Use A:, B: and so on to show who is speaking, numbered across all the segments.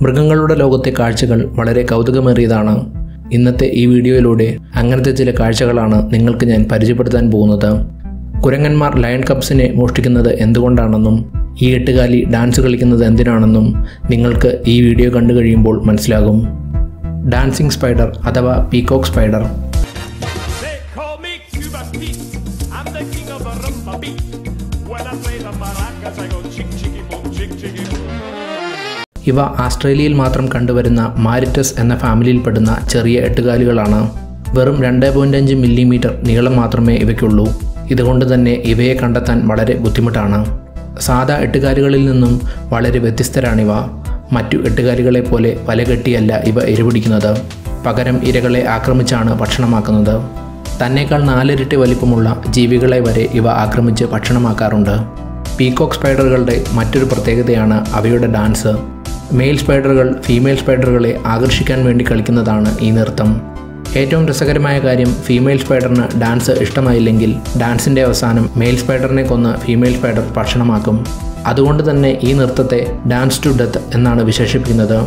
A: മൃഗങ്ങളുടെ ലോകത്തെ കാഴ്ചകൾ വളരെ കൗതുകമേറിയതാണ് ഇന്നത്തെ ഈ വീഡിയോയിലൂടെ അങ്ങനത്തെ ചില കാഴ്ചകളാണ് നിങ്ങൾക്ക് ഞാൻ പരിചയപ്പെടുത്താൻ പോകുന്നത് കുരങ്ങന്മാർ ലയൺ കപ്സിനെ മോഷ്ടിക്കുന്നത് എന്തുകൊണ്ടാണെന്നും ഈ എട്ടുകാലി ഡാൻസ് കളിക്കുന്നത് എന്തിനാണെന്നും നിങ്ങൾക്ക് ഈ വീഡിയോ കണ്ടു കഴിയുമ്പോൾ മനസ്സിലാകും ഡാൻസിംഗ് സ്പൈഡർ അഥവാ peacock spider
B: They call me Cuba's Pete. I'm the king of the rumba beat. When I play the maracas, I go chick chicky boom, chick chicky boom.
A: ഇവ ആസ്ട്രേലിയയിൽ മാത്രം കണ്ടുവരുന്ന മാരിറ്റസ് എന്ന ഫാമിലിയിൽപ്പെടുന്ന ചെറിയ എട്ടുകാലികളാണ് വെറും രണ്ട് പോയിൻ്റ് അഞ്ച് മില്ലിമീറ്റർ നീളം മാത്രമേ ഇവയ്ക്കുള്ളൂ ഇതുകൊണ്ട് തന്നെ ഇവയെ കണ്ടെത്താൻ വളരെ ബുദ്ധിമുട്ടാണ് സാധാ എട്ടുകാലികളിൽ നിന്നും വളരെ വ്യത്യസ്തരാണിവ മറ്റു എട്ടുകാലികളെ പോലെ വലകെട്ടിയല്ല ഇവ ഇരപിടിക്കുന്നത് പകരം ഇരകളെ ആക്രമിച്ചാണ് ഭക്ഷണമാക്കുന്നത് തന്നേക്കാൾ നാലിരട്ടി വലിപ്പമുള്ള ജീവികളെ വരെ ഇവ ആക്രമിച്ച് ഭക്ഷണമാക്കാറുണ്ട് പീകോക്ക് സ്പൈഡറുകളുടെ മറ്റൊരു പ്രത്യേകതയാണ് അവയുടെ ഡാൻസ് മെയിൽ സ്പൈഡറുകൾ ഫീമെയിൽ സ്പൈഡറുകളെ ആകർഷിക്കാൻ വേണ്ടി കളിക്കുന്നതാണ് ഈ നൃത്തം ഏറ്റവും രസകരമായ കാര്യം ഫീമെയിൽ സ്പൈഡറിന് ഡാൻസ് ഇഷ്ടമായില്ലെങ്കിൽ ഡാൻസിൻ്റെ അവസാനം മെയിൽ സ്പൈഡറിനെ കൊന്ന് ഫീമെയിൽ സ്പൈഡർ ഭക്ഷണമാക്കും അതുകൊണ്ട് തന്നെ ഈ നൃത്തത്തെ ഡാൻസ് ടു ഡെത്ത് എന്നാണ് വിശേഷിപ്പിക്കുന്നത്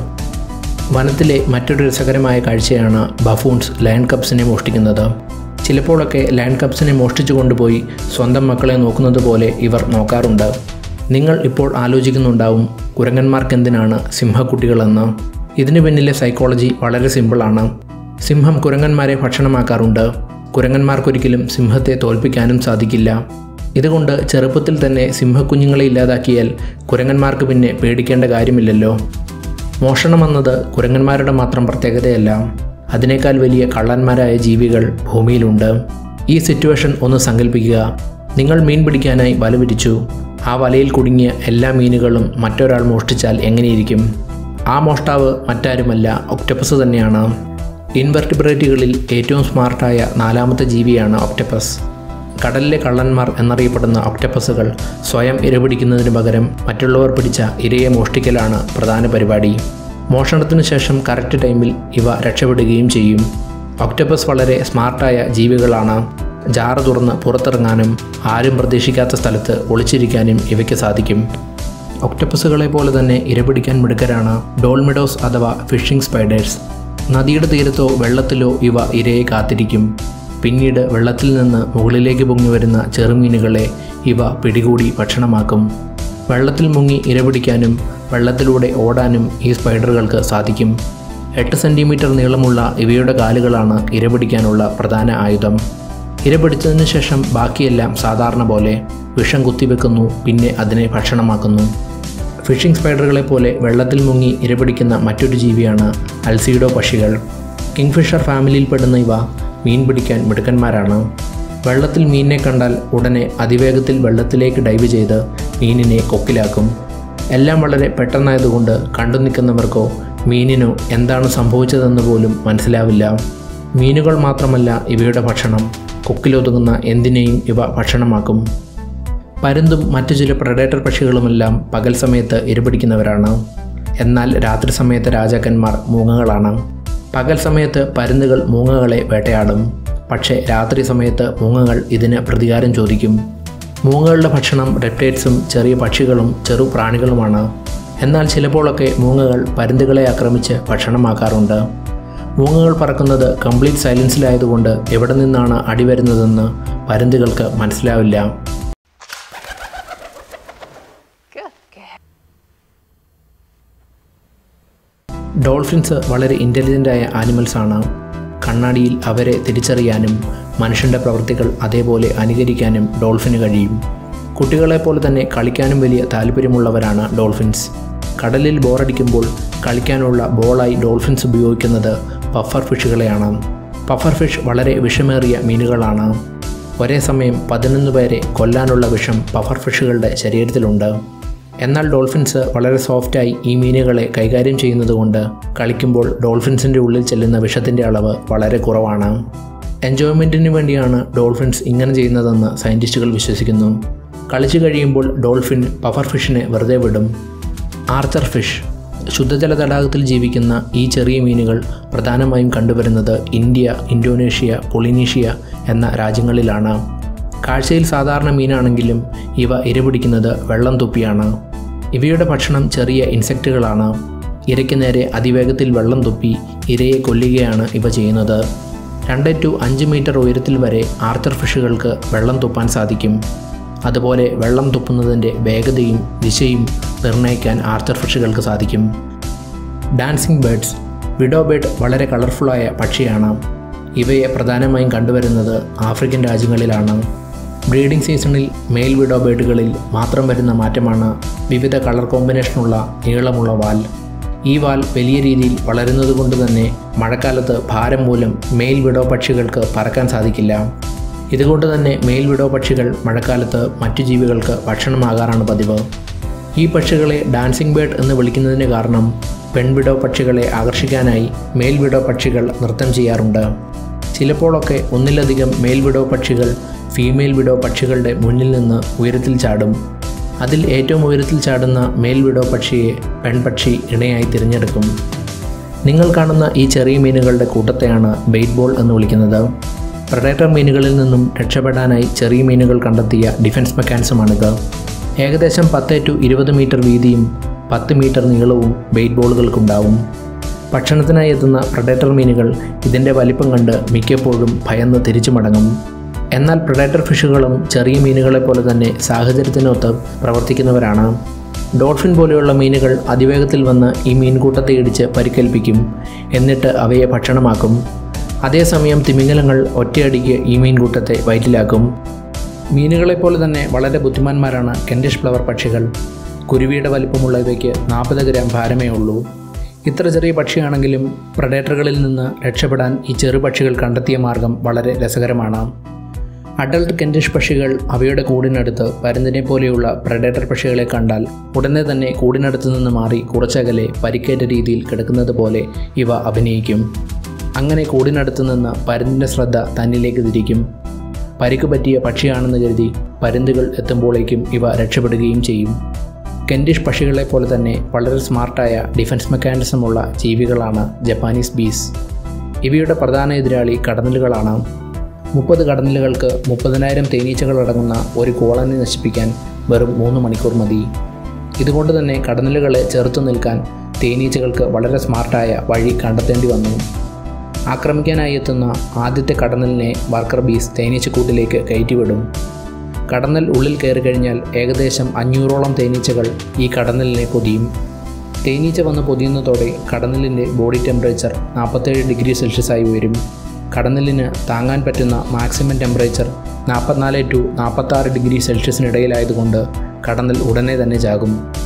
A: വനത്തിലെ മറ്റൊരു രസകരമായ കാഴ്ചയാണ് ബഫൂൺസ് ലയൺ കപ്സിനെ മോഷ്ടിക്കുന്നത് ചിലപ്പോഴൊക്കെ ലയൺ കപ്സിനെ മോഷ്ടിച്ചു കൊണ്ടുപോയി സ്വന്തം മക്കളെ നോക്കുന്നത് പോലെ ഇവർ നോക്കാറുണ്ട് നിങ്ങൾ ഇപ്പോൾ ആലോചിക്കുന്നുണ്ടാവും കുരങ്ങന്മാർക്കെന്തിനാണ് സിംഹക്കുട്ടികളെന്ന് ഇതിനു പിന്നിലെ സൈക്കോളജി വളരെ സിമ്പിളാണ് സിംഹം കുരങ്ങന്മാരെ ഭക്ഷണമാക്കാറുണ്ട് കുരങ്ങന്മാർക്കൊരിക്കലും സിംഹത്തെ തോൽപ്പിക്കാനും സാധിക്കില്ല ഇതുകൊണ്ട് ചെറുപ്പത്തിൽ തന്നെ സിംഹക്കുഞ്ഞുങ്ങളെ ഇല്ലാതാക്കിയാൽ കുരങ്ങന്മാർക്ക് പിന്നെ പേടിക്കേണ്ട കാര്യമില്ലല്ലോ മോഷണമെന്നത് കുരങ്ങന്മാരുടെ മാത്രം പ്രത്യേകതയല്ല അതിനേക്കാൾ വലിയ കള്ളന്മാരായ ജീവികൾ ഭൂമിയിലുണ്ട് ഈ സിറ്റുവേഷൻ ഒന്ന് സങ്കല്പിക്കുക നിങ്ങൾ മീൻ പിടിക്കാനായി വല വിരിച്ചു ആ വലയിൽ കുടുങ്ങിയ എല്ലാ മീനുകളും മറ്റൊരാൾ മോഷ്ടിച്ചാൽ എങ്ങനെയിരിക്കും ആ മോഷ്ടാവ് മറ്റാരുമല്ല ഒക്ടപ്പസ് തന്നെയാണ് ഇൻവെർട്ടിബ്രേറ്റുകളിൽ ഏറ്റവും സ്മാർട്ടായ നാലാമത്തെ ജീവിയാണ് ഒക്ടപ്പസ് കടലിലെ കള്ളന്മാർ എന്നറിയപ്പെടുന്ന ഒക്ടപ്പസുകൾ സ്വയം ഇരപിടിക്കുന്നതിന് പകരം മറ്റുള്ളവർ പിടിച്ച ഇരയെ മോഷ്ടിക്കലാണ് പ്രധാന പരിപാടി മോഷണത്തിനു ശേഷം കറക്റ്റ് ടൈമിൽ ഇവ രക്ഷപ്പെടുകയും ചെയ്യും ഒക്ടപ്പസ് വളരെ സ്മാർട്ടായ ജീവികളാണ് ജാറ് തുറന്ന് പുറത്തിറങ്ങാനും ആരും പ്രതീക്ഷിക്കാത്ത സ്ഥലത്ത് ഒളിച്ചിരിക്കാനും ഇവയ്ക്ക് സാധിക്കും ഒക്ടപ്പസുകളെ പോലെ തന്നെ ഇരപിടിക്കാൻ മിടുക്കരാണ് ഡോൾമിഡോസ് അഥവാ ഫിഷിംഗ് സ്പൈഡേഴ്സ് നദിയുടെ തീരത്തോ വെള്ളത്തിലോ ഇവ ഇരയെ കാത്തിരിക്കും പിന്നീട് വെള്ളത്തിൽ നിന്ന് മുകളിലേക്ക് പൊങ്ങി വരുന്ന ചെറുമീനുകളെ ഇവ പിടികൂടി ഭക്ഷണമാക്കും വെള്ളത്തിൽ മുങ്ങി ഇരപിടിക്കാനും വെള്ളത്തിലൂടെ ഓടാനും ഈ സ്പൈഡറുകൾക്ക് സാധിക്കും എട്ട് സെൻറ്റിമീറ്റർ നീളമുള്ള ഇവയുടെ കാലുകളാണ് ഇരപിടിക്കാനുള്ള പ്രധാന ആയുധം ഇരപിടിച്ചതിന് ശേഷം ബാക്കിയെല്ലാം സാധാരണ പോലെ വിഷം കുത്തിവെക്കുന്നു പിന്നെ അതിനെ ഭക്ഷണമാക്കുന്നു ഫിഷിംഗ് സ്പൈഡറുകളെ പോലെ വെള്ളത്തിൽ മുങ്ങി ഇരപിടിക്കുന്ന മറ്റൊരു ജീവിയാണ് അൽസീഡോ പക്ഷികൾ കിങ്ഫിഷർ ഫാമിലിയിൽപ്പെടുന്ന ഇവ മീൻ പിടിക്കാൻ മിടുക്കന്മാരാണ് വെള്ളത്തിൽ മീനിനെ കണ്ടാൽ ഉടനെ അതിവേഗത്തിൽ വെള്ളത്തിലേക്ക് ഡൈവ് ചെയ്ത് മീനിനെ കൊക്കിലാക്കും എല്ലാം വളരെ പെട്ടെന്നായതുകൊണ്ട് കണ്ടു നിൽക്കുന്നവർക്കോ മീനിനോ എന്താണ് സംഭവിച്ചതെന്ന് പോലും മനസ്സിലാവില്ല മീനുകൾ മാത്രമല്ല ഇവയുടെ ഭക്ഷണം കൊക്കിലൊതുങ്ങുന്ന എന്തിനേയും ഇവ ഭക്ഷണമാക്കും പരുന്തും മറ്റു ചില പ്രഡേറ്റർ പക്ഷികളുമെല്ലാം പകൽ സമയത്ത് ഇരപിടിക്കുന്നവരാണ് എന്നാൽ രാത്രി സമയത്ത് രാജാക്കന്മാർ മൂങ്ങകളാണ് പകൽ സമയത്ത് പരുന്തുകൾ മൂങ്ങകളെ വേട്ടയാടും പക്ഷേ രാത്രി സമയത്ത് മൂങ്ങകൾ ഇതിന് പ്രതികാരം ചോദിക്കും മൂങ്ങകളുടെ ഭക്ഷണം റെപ്റ്റൈറ്റ്സും ചെറിയ പക്ഷികളും ചെറു പ്രാണികളുമാണ് എന്നാൽ ചിലപ്പോഴൊക്കെ മൂങ്ങകൾ പരുന്തുകളെ ആക്രമിച്ച് ഭക്ഷണമാക്കാറുണ്ട് മൂങ്ങകൾ പറക്കുന്നത് കംപ്ലീറ്റ് സൈലൻസിലായതുകൊണ്ട് എവിടെ നിന്നാണ് അടി വരുന്നതെന്ന് പരുന്തുകൾക്ക് മനസ്സിലാവില്ല ഡോൾഫിൻസ് വളരെ ഇൻ്റലിജൻ്റായ ആനിമൽസാണ് കണ്ണാടിയിൽ അവരെ തിരിച്ചറിയാനും മനുഷ്യൻ്റെ പ്രവൃത്തികൾ അതേപോലെ അനുകരിക്കാനും ഡോൾഫിന് കഴിയും കുട്ടികളെപ്പോലെ തന്നെ കളിക്കാനും വലിയ താല്പര്യമുള്ളവരാണ് ഡോൾഫിൻസ് കടലിൽ ബോറടിക്കുമ്പോൾ കളിക്കാനുള്ള ബോളായി ഡോൾഫിൻസ് ഉപയോഗിക്കുന്നത് പഫർ ഫിഷുകളെയാണ് പഫർ ഫിഷ് വളരെ വിഷമേറിയ മീനുകളാണ് ഒരേ സമയം പതിനൊന്ന് പേരെ കൊല്ലാനുള്ള വിഷം പഫർ ഫിഷുകളുടെ ശരീരത്തിലുണ്ട് എന്നാൽ ഡോൾഫിൻസ് വളരെ സോഫ്റ്റായി ഈ മീനുകളെ കൈകാര്യം ചെയ്യുന്നതുകൊണ്ട് കളിക്കുമ്പോൾ ഡോൾഫിൻസിൻ്റെ ഉള്ളിൽ ചെല്ലുന്ന വിഷത്തിൻ്റെ അളവ് വളരെ കുറവാണ് എൻജോയ്മെൻറ്റിന് വേണ്ടിയാണ് ഡോൾഫിൻസ് ഇങ്ങനെ ചെയ്യുന്നതെന്ന് സയൻറ്റിസ്റ്റുകൾ വിശ്വസിക്കുന്നു കളിച്ചു കഴിയുമ്പോൾ ഡോൾഫിൻ പഫർ ഫിഷിനെ വെറുതെ വിടും ആർച്ചർ ഫിഷ് ശുദ്ധജല തടാകത്തിൽ ജീവിക്കുന്ന ഈ ചെറിയ മീനുകൾ പ്രധാനമായും കണ്ടുവരുന്നത് ഇന്ത്യ ഇന്തോനേഷ്യ പൊളിനീഷ്യ എന്ന രാജ്യങ്ങളിലാണ് കാഴ്ചയിൽ സാധാരണ മീനാണെങ്കിലും ഇവ ഇരപിടിക്കുന്നത് വെള്ളം തുപ്പിയാണ് ഇവയുടെ ഭക്ഷണം ചെറിയ ഇൻസെക്റ്റുകളാണ് ഇരയ്ക്ക് നേരെ അതിവേഗത്തിൽ വെള്ളം തുപ്പി ഇരയെ കൊല്ലുകയാണ് ഇവ ചെയ്യുന്നത് രണ്ട് ടു അഞ്ച് മീറ്റർ ഉയരത്തിൽ വരെ ആർച്ചർ ഫിഷുകൾക്ക് വെള്ളം തുപ്പാൻ സാധിക്കും അതുപോലെ വെള്ളം തുപ്പുന്നതിൻ്റെ വേഗതയും ദിശയും നിർണ്ണയിക്കാൻ ആർച്ചർ ഫിഷുകൾക്ക് സാധിക്കും ഡാൻസിംഗ് ബേർഡ്സ് വിഡോ ബേർഡ് വളരെ കളർഫുള്ളായ പക്ഷിയാണ് ഇവയെ പ്രധാനമായും കണ്ടുവരുന്നത് ആഫ്രിക്കൻ രാജ്യങ്ങളിലാണ് ബ്രീഡിംഗ് സീസണിൽ മെയിൽ വിഡോ ബേർഡുകളിൽ മാത്രം വരുന്ന മാറ്റമാണ് വിവിധ കളർ കോമ്പിനേഷനുള്ള നീളമുള്ള വാൽ ഈ വാൽ വലിയ രീതിയിൽ വളരുന്നത് കൊണ്ട് തന്നെ മഴക്കാലത്ത് ഭാരം മൂലം മെയിൽ വിഡോ പക്ഷികൾക്ക് പറക്കാൻ സാധിക്കില്ല ഇതുകൊണ്ട് തന്നെ മെയിൽ വിഡോ പക്ഷികൾ മഴക്കാലത്ത് മറ്റു ജീവികൾക്ക് ഭക്ഷണമാകാറാണ് പതിവ് ഈ പക്ഷികളെ ഡാൻസിംഗ് ബേർഡ് എന്ന് വിളിക്കുന്നതിന് കാരണം പെൺവിഡോ പക്ഷികളെ ആകർഷിക്കാനായി മെയിൽ വിഡോ പക്ഷികൾ നൃത്തം ചെയ്യാറുണ്ട് ചിലപ്പോഴൊക്കെ ഒന്നിലധികം മെയിൽ വിഡോ പക്ഷികൾ ഫീമെയിൽ വിഡോ പക്ഷികളുടെ മുന്നിൽ നിന്ന് ഉയരത്തിൽ ചാടും അതിൽ ഏറ്റവും ഉയരത്തിൽ ചാടുന്ന മെയിൽ വിഡോ പക്ഷിയെ പെൺപക്ഷി ഇണയായി തിരഞ്ഞെടുക്കും നിങ്ങൾ കാണുന്ന ഈ ചെറിയ മീനുകളുടെ കൂട്ടത്തെയാണ് ബെയ്റ്റ് ബോൾ എന്ന് വിളിക്കുന്നത് പ്രഡേറ്റർ മീനുകളിൽ നിന്നും രക്ഷപ്പെടാനായി ചെറിയ മീനുകൾ കണ്ടെത്തിയ ഡിഫൻസ് മെക്കാനിസമാണിത് ഏകദേശം പത്ത് ടു ഇരുപത് മീറ്റർ വീതിയും പത്ത് മീറ്റർ നീളവും ബെയ്റ്റ് ബോളുകൾക്കുണ്ടാവും ഭക്ഷണത്തിനായി എത്തുന്ന പ്രഡേറ്റർ മീനുകൾ ഇതിൻ്റെ വലിപ്പം കണ്ട് മിക്കപ്പോഴും ഭയന്ന് തിരിച്ചു മടങ്ങും എന്നാൽ പ്രഡേറ്റർ ഫിഷുകളും ചെറിയ മീനുകളെ പോലെ തന്നെ സാഹചര്യത്തിനൊത്ത് പ്രവർത്തിക്കുന്നവരാണ് ഡോൾഫിൻ പോലെയുള്ള മീനുകൾ അതിവേഗത്തിൽ വന്ന് ഈ മീൻകൂട്ടത്തെ ഇടിച്ച് പരിക്കേൽപ്പിക്കും എന്നിട്ട് അവയെ ഭക്ഷണമാക്കും അതേസമയം തിമിംഗലങ്ങൾ ഒറ്റയടിക്ക് ഈ മീൻകൂട്ടത്തെ വയറ്റിലാക്കും മീനുകളെപ്പോലെ തന്നെ വളരെ ബുദ്ധിമാന്മാരാണ് കെൻഡിഷ് ഫ്ലവർ പക്ഷികൾ കുരുവിയുടെ വലിപ്പമുള്ള ഇവയ്ക്ക് നാൽപ്പത് ഗ്രാം ഭാരമേ ഉള്ളൂ ഇത്ര ചെറിയ പക്ഷിയാണെങ്കിലും പ്രഡേറ്ററുകളിൽ നിന്ന് രക്ഷപ്പെടാൻ ഈ ചെറു പക്ഷികൾ കണ്ടെത്തിയ മാർഗം വളരെ രസകരമാണ് അഡൽട്ട് കെൻഡിഷ് പക്ഷികൾ അവയുടെ കൂടിനടുത്ത് പരുന്തിനെ പോലെയുള്ള പ്രഡേറ്റർ പക്ഷികളെ കണ്ടാൽ ഉടനെ തന്നെ കൂടിനടുത്ത് നിന്ന് മാറി കുറച്ചകലെ പരിക്കേറ്റ രീതിയിൽ കിടക്കുന്നത് പോലെ ഇവ അഭിനയിക്കും അങ്ങനെ കൂടിനടുത്ത് നിന്ന് പരുന്തിൻ്റെ ശ്രദ്ധ തന്നിലേക്ക് തിരിക്കും പരിക്ക് പറ്റിയ പക്ഷിയാണെന്ന് കരുതി പരുന്തുകൾ എത്തുമ്പോഴേക്കും ഇവ രക്ഷപ്പെടുകയും ചെയ്യും കെൻഡിഷ് പക്ഷികളെ പോലെ തന്നെ വളരെ സ്മാർട്ടായ ഡിഫൻസ് മെക്കാനിസമുള്ള ജീവികളാണ് ജപ്പാനീസ് ബീസ് ഇവയുടെ പ്രധാന എതിരാളി കടന്നലുകളാണ് മുപ്പത് കടന്നലുകൾക്ക് മുപ്പതിനായിരം തേനീച്ചകളടങ്ങുന്ന ഒരു കോളനി നശിപ്പിക്കാൻ വെറും മൂന്ന് മണിക്കൂർ മതി ഇതുകൊണ്ട് തന്നെ കടന്നലുകളെ ചെറുത്തു നിൽക്കാൻ തേനീച്ചകൾക്ക് വളരെ സ്മാർട്ടായ വഴി കണ്ടെത്തേണ്ടി വന്നു ആക്രമിക്കാനായി എത്തുന്ന ആദ്യത്തെ കടന്നലിനെ വർക്കർ ബീസ് തേനീച്ചക്കൂട്ടിലേക്ക് കയറ്റിവിടും കടന്നൽ ഉള്ളിൽ കയറി കഴിഞ്ഞാൽ ഏകദേശം അഞ്ഞൂറോളം തേനീച്ചകൾ ഈ കടന്നലിനെ പൊതിയും തേനീച്ച വന്ന് പൊതിയുന്നതോടെ കടന്നലിൻ്റെ ബോഡി ടെമ്പറേച്ചർ നാൽപ്പത്തേഴ് ഡിഗ്രി സെൽഷ്യസായി ഉയരും കടന്നലിന് താങ്ങാൻ പറ്റുന്ന മാക്സിമം ടെമ്പറേച്ചർ നാൽപ്പത്തിനാല് ടു നാൽപ്പത്താറ് ഡിഗ്രി സെൽഷ്യസിനിടയിലായതുകൊണ്ട് കടന്നൽ ഉടനെ തന്നെ ചാകും